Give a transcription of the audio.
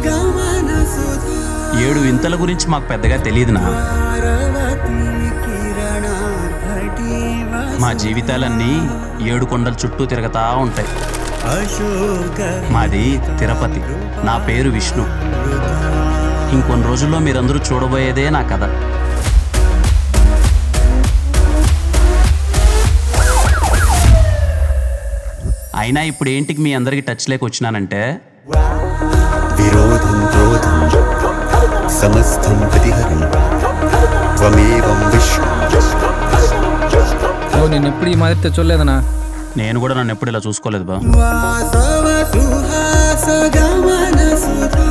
ఏడు వింతల గురించి మాకు పెద్దగా తెలియదునా మా జీవితాలన్నీ ఏడు కొండల చుట్టూ తిరగతా ఉంటాయి మాది తిరుపతి నా పేరు విష్ణు ఇంకొన్ని రోజుల్లో మీరందరూ చూడబోయేదే నా కథ అయినా ఇప్పుడు ఏంటికి మీ అందరికి టచ్ లేక వచ్చినానంటే विरोधं क्रोधं समस्तं प्रतिहरं त्वमेवं विश्वं ఓ నేను ఎప్పుడు ఈ మాదిరి తెచ్చోలేదనా నేను కూడా నన్ను ఎప్పుడు ఇలా చూసుకోలేదు బా వాసవ సుహాస గమన సుధా